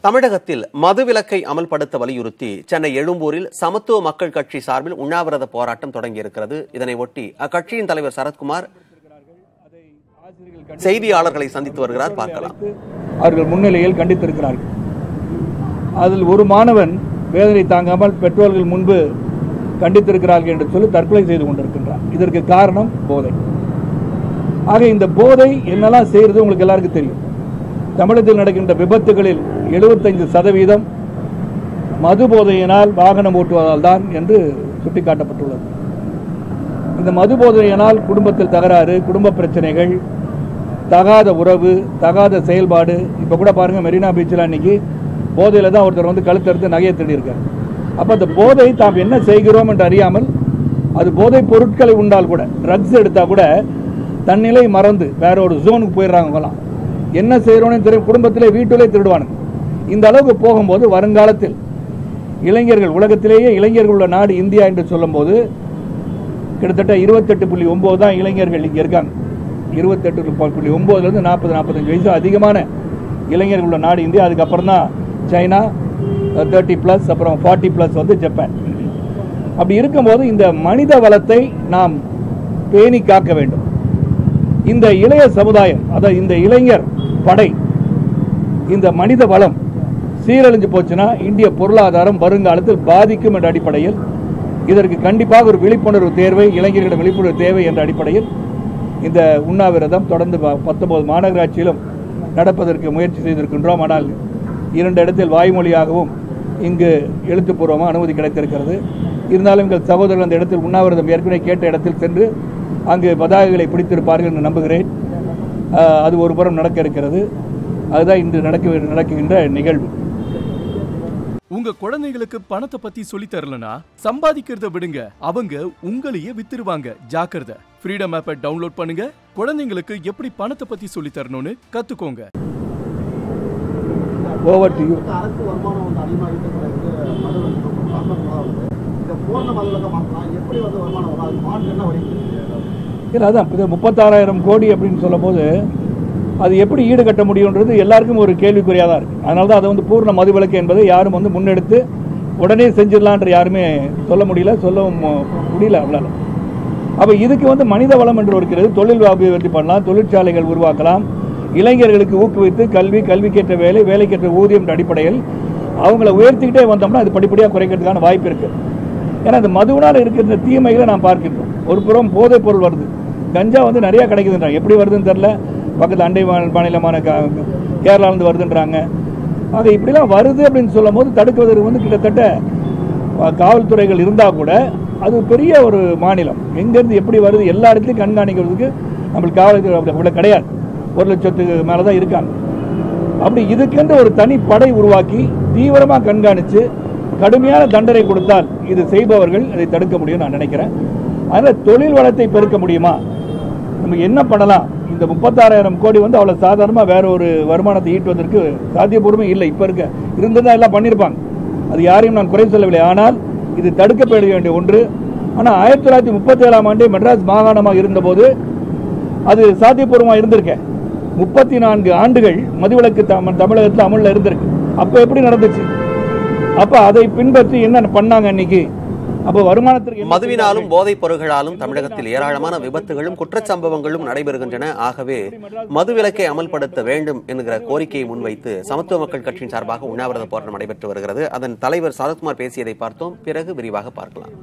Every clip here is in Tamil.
தமிழகத்தில் மதுவிலக்கை அமல்படுத்த வலியுறுத்தி சென்னை எழும்பூரில் சமத்துவ மக்கள் கட்சி சார்பில் உண்ணாவிரத போராட்டம் தொடங்கியிருக்கிறது இதனை ஒட்டி அக்கட்சியின் தலைவர் சரத்குமார் செய்தியாளர்களை சந்தித்து வருகிறார் பார்க்கலாம் அவர்கள் முன்னிலையில் கண்டித்திருக்கிறார்கள் அதில் ஒரு மாணவன் வேதனை தாங்காமல் பெற்றோர்கள் முன்பு கண்டித்திருக்கிறார்கள் என்று சொல்லி தற்கொலை செய்து கொண்டிருக்கின்றார் இதற்கு காரணம் போதை ஆக இந்த போதை என்னெல்லாம் செய்யறது உங்களுக்கு எல்லாருக்கும் தெரியும் தமிழகத்தில் நடக்கின்ற விபத்துகளில் 75% சதவீதம் மது போதையினால் வாகனம் ஓட்டுவதால் தான் என்று சுட்டிக்காட்டப்பட்டுள்ளது இந்த மது போதையினால் குடும்பத்தில் தகராறு குடும்ப பிரச்சனைகள் தகாத உறவு தகாத செயல்பாடு இப்போ கூட பாருங்க மெரினா பீச்சில் அன்னைக்கு போதையில் தான் ஒருத்தர் வந்து கழுத்தறுத்து நகையை தேடியிருக்கார் அப்போ அந்த போதை தாம் என்ன செய்கிறோம் என்று அறியாமல் அது போதைப் பொருட்களை உண்டால் கூட ட்ரக்ஸ் எடுத்தால் கூட தன்னிலை மறந்து வேற ஒரு ஜோனுக்கு போயிடுறாங்க அவங்கலாம் என்ன செய்கிறோன்னு தெரியும் குடும்பத்திலே வீட்டிலே திருடுவானுங்க இந்த அளவுக்கு போகும்போது வருங்காலத்தில் இளைஞர்கள் உலகத்திலேயே இளைஞர்கள் உள்ள நாடு இந்தியா என்று சொல்லும்போது கிட்டத்தட்ட இருபத்தெட்டு புள்ளி ஒம்பது தான் இளைஞர்கள் இங்கே இருக்காங்க இருபத்தெட்டு புள்ளி ஒம்போதுலேருந்து நாற்பது நாற்பத்தஞ்சு வயசு அதிகமான இளைஞர்கள் உள்ள நாடு இந்தியா அதுக்கப்புறம் தான் சைனா தேர்ட்டி ப்ளஸ் அப்புறம் ஃபார்ட்டி ப்ளஸ் வந்து ஜப்பான் அப்படி இருக்கும்போது இந்த மனித வளத்தை நாம் பேணி காக்க வேண்டும் இந்த இளைய சமுதாயம் அதாவது இந்த இளைஞர் படை இந்த மனித வளம் சீரழிஞ்சு போச்சுன்னா இந்திய பொருளாதாரம் வருங்காலத்தில் பாதிக்கும் என்ற அடிப்படையில் இதற்கு கண்டிப்பாக ஒரு விழிப்புணர்வு தேர்வை இளைஞர்களிடம் விழிப்புணர்வு தேவை என்ற அடிப்படையில் இந்த உண்ணாவிரதம் தொடர்ந்து ப- பத்தொன்பது மாநகராட்சியிலும் நடப்பதற்கு முயற்சி செய்திருக்கின்றோம் ஆனால் இரண்டு இடத்தில் வாய்மொழியாகவும் இங்கு எழுத்துப்பூர்வமாக அனுமதி கிடைத்திருக்கிறது இருந்தாலும் எங்கள் சகோதரர்கள் அந்த இடத்தில் உண்ணாவிரதம் ஏற்கனவே கேட்ட இடத்தில் சென்று அங்கு பதாகைகளை பிடித்திருப்பார்கள் என்று நம்புகிறேன் ஆஹ், அது ஒரு புறம் நடக்க இருக்கிறது அதுதான் இன்று நடக்க நடக்குகின்ற நிகழ்வு உங்க குழந்தைகளுக்கு பணத்தை பத்தி சொல்லி தரலனா சம்பாதிக்கிறத விடுங்க அவங்க உங்களையே வித்துருவாங்க ஜாக்கிரதை ஃப்ரீடம் ஆப்பை டவுன்லோட் பண்ணுங்க குழந்தைங்களுக்கு எப்படி பணத்தை பத்தி சொல்லி தரணும்னு கத்துக்கோங்க ஓவர் டு யூ அரசு வருமானம் வந்து அதிகமாகிட்டு பிறகு மது வந்து ரொம்ப பரபரப்பாக வருது இதை பூர்ண மதுவிலக்க மாற்றலாம் எப்படி வந்து வருமானம் வரும் அது மாற்று என்ன வழி இல்லை அதான் இது முப்பத்தாறாயிரம் கோடி அப்படின்னு சொல்லும்போது அது எப்படி ஈடு கட்ட முடியுன்றது எல்லாருக்கும் ஒரு கேள்விக்குறியாக தான் இருக்குது அதனால தான் அதை வந்து பூர்ண மதுவிலக்கு என்பதை யாரும் வந்து முன்னெடுத்து உடனே செஞ்சிடலான்ற யாருமே சொல்ல முடியல சொல்லவும் மு- முடியல அவளால் அப்போ இதுக்கு வந்து மனித வளம் என்று இருக்கிறது தொழில் அபிவிருத்தி பண்ணலாம் தொழிற்சாலைகள் உருவாக்கலாம் இளைஞர்களுக்கு ஊக்குவித்து கல்வி கல்விக்கேற்ற வேலை வேலைக்கேற்ற ஊதியம் என்ற அடிப்படையில் அவங்கள உயர்த்திக்கிட்டே வந்தோம்னா அது படிப்படியாக குறைக்கிறதுக்கான வாய்ப்பு இருக்குது ஏன்னா இந்த மதுவினால் இருக்கிற தீமைகளை நாம் பார்க்கின்றோம் ஒரு புறம் போதைப் பொருள் வருது கஞ்சா வந்து நிறைய கிடைக்குதுன்றாங்க எப்படி வருதுன்னு தெரில பக்கத்தில் அண்டை மா- மாநிலமான க- கேரளாவிலேருந்து வருதுன்றாங்க ஆக இப்படிலாம் வருது அப்படின்னு சொல்லும் போது தடுக்குவதற்கு வந்து கிட்டத்தட்ட அஹ், காவல்துறைகள் இருந்தால் கூட அது பெரிய ஒரு மாநிலம் எங்கேருந்து எப்படி வருது எல்லா இடத்துலையும் கண்காணிக்கிறதுக்கு நம்மளுக்கு காவல்துறை அப்படி அவ்வளோ கிடையாது ஒரு லட்சத்துக்கு மேலே தான் இருக்காங்க அப்படி இதுக்கென்று ஒரு தனி படை உருவாக்கி தீவிரமாக கண்காணித்து கடுமையான தண்டனை கொடுத்தால் இது செய்பவர்கள் அதை தடுக்க முடியும் நான் நினைக்கிறேன் அதனால் தொழில் வளத்தை பெருக்க முடியுமா நம்ம என்ன பண்ணலாம் இந்த முப்பத்தாறாயிரம் கோடி வந்து அவ்வளோ சாதாரணமாக வேற ஒரு வருமானத்தை ஈட்டுவதற்கு சாத்தியபூர்வமே இல்லை இப்போ இருக்க இருந்ததா எல்லாம் பண்ணியிருப்பாங்க அது யாரையும் நான் குறை சொல்லவில்லை ஆனால் இது தடுக்கப்பட வேண்டிய ஒன்று ஆனால் ஆயிரத்தி தொள்ளாயிரத்தி முப்பத்தேழாம் ஆண்டே மெட்ராஸ் மாகாணமாக இருந்தபோது அது சாத்தியபூர்வமாக இருந்திருக்கேன் முப்பத்தி நான்கு ஆண்டுகள் மதுவிலக்கு தம- தமிழகத்தில் அமலில் இருந்திருக்கு அப்போ எப்படி நடந்துச்சு அப்போ அதை பின்பற்றி என்ன பண்ணாங்க அன்னைக்கு அப்போ வருமானத்திற்கு என்ன மதுவினாலும் போதைப் பொருள்களாலும் தமிழகத்தில் ஏராளமான விபத்துகளும் குற்றச்சம்பவங்களும் நடைபெறுகின்றன ஆகவே மதுவிலக்கை அமல்படுத்த வேண்டும் என்கிற கோரிக்கையை முன்வைத்து சமத்துவ மக்கள் கட்சியின் சார்பாக உண்ணாவிரத போராட்டம் நடைபெற்று வருகிறது அதன் தலைவர் சரத்குமார் பேசியதை பார்த்தோம் பிறகு விரிவாக பார்க்கலாம்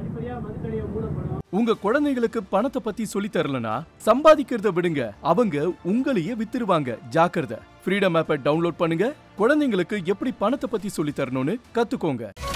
உங்க குழந்தைங்களுக்கு பணத்தை பத்தி சொல்லி தரலனா சம்பாதிக்கிறத விடுங்க அவங்க உங்களையே வித்துருவாங்க ஜாக்கிரதை ஃப்ரீடம் ஆப்பை டவுன்லோட் பண்ணுங்க குழந்தைங்களுக்கு எப்படி பணத்தை பத்தி சொல்லி தரணும்னு கத்துக்கோங்க